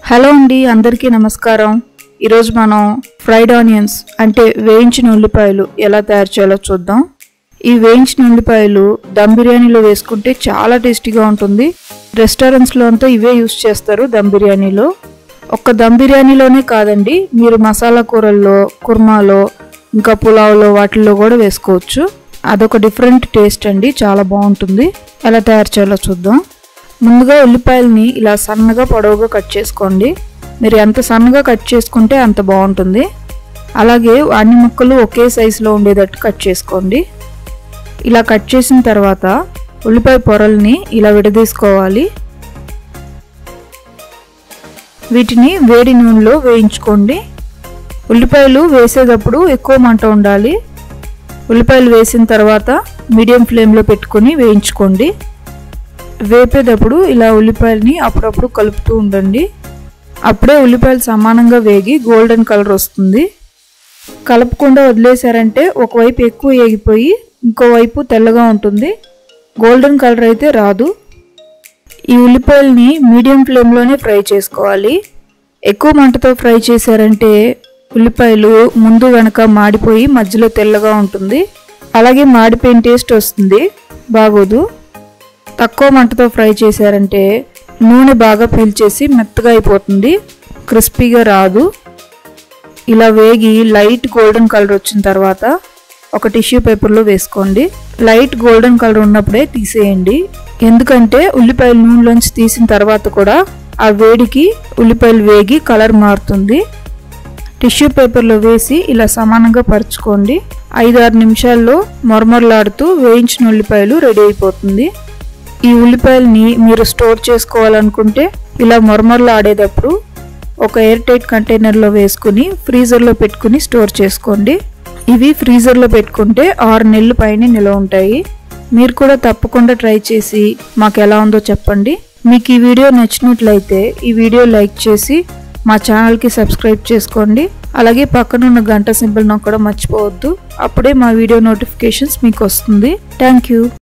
hello అండి అందరికీ నమస్కారం ఈరోజు మనం ఫ్రైడ్ ఆనియన్స్ అంటే వేయించిన ఉల్లిపాయలు ఎలా తయారు చేయాలో చూద్దాం ఈ వేయించిన ఉల్లిపాయలు దమ్ బిర్యానీలో వేసుకుంటే చాలా టేస్టీగా ఉంటుంది రెస్టారెంట్స్లో అంతా ఇవే యూస్ చేస్తారు దమ్ బిర్యానీలో ఒక్క దమ్ బిర్యానీలోనే కాదండి మీరు మసాలా కూరల్లో కుర్మాలో ఇంకా పులావ్లో వాటిల్లో కూడా వేసుకోవచ్చు అదొక డిఫరెంట్ టేస్ట్ అండి చాలా బాగుంటుంది ఎలా తయారు చేయాలో చూద్దాం ముందుగా ఉల్లిపాయలని ఇలా సన్నగా పొడవుగా కట్ చేసుకోండి మీరు ఎంత సన్నగా కట్ చేసుకుంటే అంత బాగుంటుంది అలాగే అన్ని ముక్కలు ఒకే సైజులో ఉండేటట్టు కట్ చేసుకోండి ఇలా కట్ చేసిన తర్వాత ఉల్లిపాయ పొరల్ని ఇలా విడదీసుకోవాలి వీటిని వేడి నూనెలో వేయించుకోండి ఉల్లిపాయలు వేసేటప్పుడు ఎక్కువ మంట ఉండాలి ఉల్లిపాయలు వేసిన తర్వాత మీడియం ఫ్లేమ్లో పెట్టుకొని వేయించుకోండి వేపేటప్పుడు ఇలా ఉల్లిపాయలని అప్పుడప్పుడు కలుపుతూ ఉండండి అప్పుడే ఉల్లిపాయలు సమానంగా వేగి గోల్డెన్ కలర్ వస్తుంది కలపకుండా వదిలేశారంటే ఒకవైపు ఎక్కువ వేగిపోయి ఇంకోవైపు తెల్లగా ఉంటుంది గోల్డెన్ కలర్ అయితే రాదు ఈ ఉల్లిపాయలని మీడియం ఫ్లేమ్లోనే ఫ్రై చేసుకోవాలి ఎక్కువ మంటతో ఫ్రై చేశారంటే ఉల్లిపాయలు ముందు వెనక మాడిపోయి మధ్యలో తెల్లగా ఉంటుంది అలాగే మాడిపోయిన టేస్ట్ వస్తుంది బాగోదు తక్కువ మంటతో ఫ్రై చేశారంటే నూనె బాగా పీల్చేసి మెత్తగా అయిపోతుంది క్రిస్పీగా రాదు ఇలా వేగి లైట్ గోల్డెన్ కలర్ వచ్చిన తర్వాత ఒక టిష్యూ పేపర్లో వేసుకోండి లైట్ గోల్డెన్ కలర్ ఉన్నప్పుడే తీసేయండి ఎందుకంటే ఉల్లిపాయలు నూనెలోంచి తీసిన తర్వాత కూడా ఆ వేడికి ఉల్లిపాయలు వేగి కలర్ మారుతుంది టిష్యూ పేపర్లో వేసి ఇలా సమానంగా పరుచుకోండి ఐదు ఆరు నిమిషాల్లో మొరమొరలాడుతూ వేయించిన ఉల్లిపాయలు రెడీ అయిపోతుంది ఈ ఉల్లిపాయలని మీరు స్టోర్ చేసుకోవాలనుకుంటే ఇలా మొరమొరలు ఆడేటప్పుడు ఒక ఎయిర్ టైట్ కంటైనర్లో వేసుకుని ఫ్రీజర్లో పెట్టుకుని స్టోర్ చేసుకోండి ఇవి ఫ్రీజర్లో పెట్టుకుంటే ఆరు నెలల పైన నిల్వ ఉంటాయి మీరు కూడా తప్పకుండా ట్రై చేసి మాకు ఎలా ఉందో చెప్పండి మీకు ఈ వీడియో నచ్చినట్లయితే ఈ వీడియో లైక్ చేసి మా ఛానల్కి సబ్స్క్రైబ్ చేసుకోండి అలాగే పక్కనున్న గంట సింబల్ నొక్కడం మర్చిపోవద్దు అప్పుడే మా వీడియో నోటిఫికేషన్స్ మీకు వస్తుంది థ్యాంక్ యూ